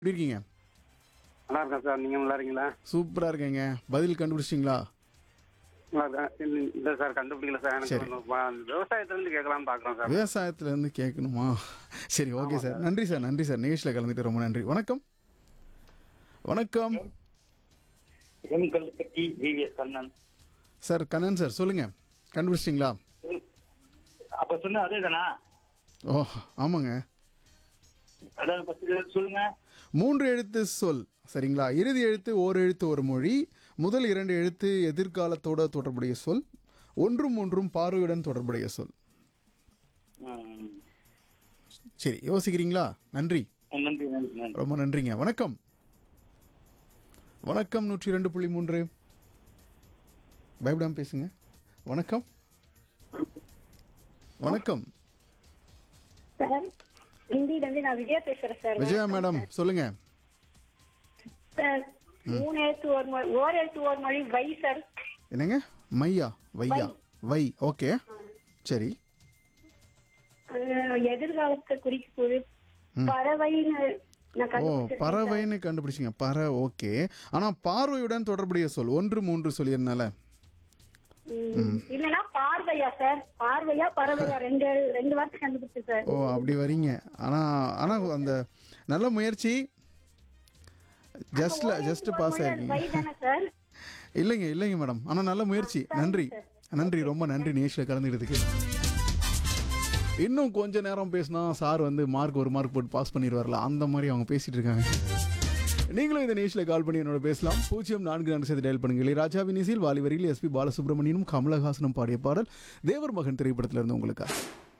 எப்படி இருக்கீங்க நல்லா இருக்கேன் சார் நீங்கள் நல்லா இருக்கீங்களா சூப்பராக இருக்கேங்க பதில் கண்டுபிடிச்சிங்களா நல்லா இருக்கேன் இல்ல- இல்ல சார் கண்டுபிடிக்கல சார் எனக்கு சரி. கொஞ்சம் பா- விவசாயத்துலேருந்து கேட்கலாம்னு பார்க்குறோம் சார் விவசாயத்துலேருந்து கேட்கணுமா சரி ஓகே சார் நன்றி சார் நன்றி சார் நிகழ்ச்சியில் கலந்துட்டு ரொம்ப நன்றி வணக்கம் வணக்கம் எண்கள் கட்டி VVS Kannan sir Kannan sir சொல்லுங்கள் கண்டுபிடிச்சிங்களா அப்ப சொன்ன அதே தானா ஓ ஆமாங்க அதான் ஃபர்ஸ்ட் சொல்லுங்க மூன்று எழுத்து சொல் சரிங்களா இறுதி எழுத்து ஓர் எழுத்து ஒரு மொழி முதல் இரண்டு எழுத்து எதிர்காலத்தோட தொடர்புடைய சொல் ஒன்றும் ஒன்றும் பார்வையுடன் தொடர்புடைய சொல் ம். சரி யோசிக்கிறீங்களா நன்றி நன்றி நன்றி நன்றி ரொம்ப நன்றிங்க வணக்கம் வணக்கம் நூற்றி ரெண்டு புள்ளி மூன்று பயப்படாம பேசுங்க வணக்கம் வணக்கம் சார் ஹிந்தில இருந்து நான் விஜயா பேசுறேன் சார் விஜயா மேடம் சொல்லுங்க சார் மூணு எழுத்து ஒரு மொழி ஓர் எழுத்து ஒரு மொழி வை சார் என்னங்க மையா வையா வை ஓகே சரி அஹ், எதிர்காலத்தை குறிக்கக்கூடிய பறவைன்னு நான் ஓ கண்டுபிடிச்சிருக்கேன் சார். பறவைன்னு கண்டுபிடிச்சிங்க பற ஓகே ஆனா பார்வையுடன் தொடர்புடைய சொல் ஒன்று மூன்று சொல்லியிருந்தால ம். இல்லைன்னா பார்வையா சார் பார்வையா பறவையா ரெண்டு ரெண்டு வார்த்தை கண்டுபிடிச்சு சார் ஓ அப்படி வரீங்க ஆனா ஆனா அந்த நல்ல முயற்சி ஜஸ்ட்ல ஜஸ்ட் பாஸ் வை ஆயிருக்கீங்க தானே சார் இல்லைங்க இல்லைங்க மேடம் ஆனா நல்ல முயற்சி நன்றி நன்றி ரொம்ப நன்றி நிகழ்ச்சியில் கலந்துக்கிறதுக்கு இன்னும் கொஞ்ச நேரம் பேசினா சார் வந்து மார்க் ஒரு மார்க் போட்டு பாஸ் பண்ணிடுவார்ல அந்த மாதிரி அவங்க பேசிட்டு இருக்காங்க நீங்களும் இந்த நிகழ்ச்சியில் கால் பண்ணி என்னோட பேசலாம் பூஜ்ஜியம் நான்கு நான்கு சேர்த்து டயல் பண்ணுங்க ராஜாவின் இசையில் வாலிவரியில் எஸ்பி பாலசுப்ரமணியனும் கமலஹாசனும் பாடிய பாடல் தேவர் மகன் திரைப்படத்திலிருந்து உங்களுக்காக